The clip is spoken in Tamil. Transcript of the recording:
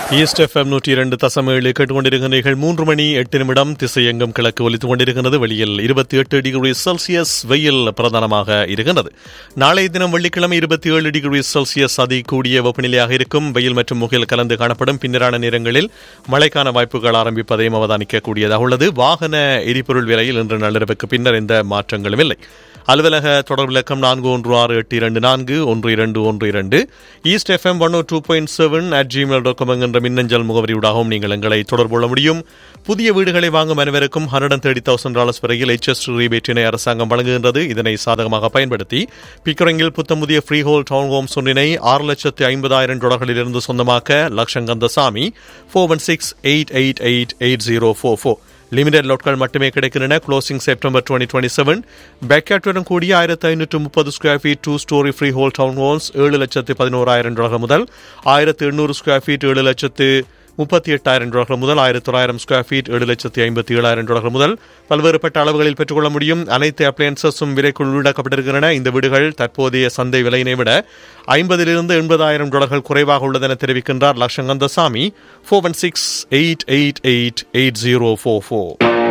ஈஸ்ட் எஃப்எம் நூற்றி இரண்டு தசம் ஏழு கேட்டுக்கொண்டிருக்கிறீர்கள் மூன்று மணி எட்டு நிமிடம் திசையெங்கும் கிழக்கு ஒலித்துக் கொண்டிருக்கிறது வெளியில் இருபத்தி எட்டு டிகிரி செல்சியஸ் வெயில் பிரதானமாக இருக்கிறது நாளைய தினம் வெள்ளிக்கிழமை இருபத்தி ஏழு டிகிரி செல்சியஸ் அதி கூடிய வெப்பநிலையாக இருக்கும் வெயில் மற்றும் முகில் கலந்து காணப்படும் பின்னரான நேரங்களில் மழைக்கான வாய்ப்புகள் ஆரம்பிப்பதையும் அவதானிக்கக்கூடியதாக உள்ளது வாகன எரிபொருள் விலையில் இன்று நள்ளிரவுக்கு பின்னர் எந்த மாற்றங்களும் இல்லை அலுவலக தொடர்பு இலக்கம் நான்கு ஒன்று ஆறு எட்டு இரண்டு நான்கு ஒன்று இரண்டு ஒன்று இரண்டு East FM one two point seven at Gmail dot com என்கின்ற மின்னஞ்சல் முகவரியூடாகவும் நீங்கள் எங்களை தொடர்பு கொள்ள முடியும் புதிய வீடுகளை வாங்கும் அனைவருக்கும் ஹண்ட்ரட் தேர்ட்டி தௌசண்ட் டாலர்ஸ் வரையில் எச்எஸ் ரீபேட்டினை அரசாங்கம் வழங்குகின்றது இதனை சாதகமாக பயன்படுத்தி பிக்கரிங்கில் புத்தம் புதிய ஃப்ரீ ஹோல் டவுன் ஹோம்ஸ் ஒன்றினை ஆறு லட்சத்து ஐம்பதாயிரம் டாலர்களிலிருந்து சொந்தமாக்க லட்சங்கந்தசாமி four one six eight eight eight eight zero four four limited லோட்கள் மட்டுமே கிடைக்கின்றன closing September twenty twenty seven பேக்கேட்டுடன் கூடிய ஆயிரத்தி ஐநூற்று முப்பது square feet two storey freehold townhomes ஏழு லட்சத்து பதினோராயிரம் டாலர் முதல் ஆயிரத்து எண்ணூறு ஸ்கொயர் ஃபீட் ஏழு லட்சத்து முப்பத்தி எட்டாயிரம் டாலர் முதல் ஆயிரத்தி தொள்ளாயிரம் ஸ்கொயர் ஃபீட் ஏழு லட்சத்தி ஐம்பத்தி ஏழாயிரம் டாலர் முதல் பல்வேறுபட்ட அளவுகளில் பெற்றுக்கொள்ள முடியும் அனைத்து அப்ளையன்சஸும் விலைக்குள் உள்ளடக்கப்பட்டிருக்கின்றன இந்த வீடுகள் தற்போதைய சந்தை விலையினை விட ஐம்பதிலிருந்து எண்பதாயிரம் டாலர்கள் குறைவாக உள்ளதென தெரிவிக்கின்றார் லட்சங்கந்தசாமி four one six eight eight eight eight zero four four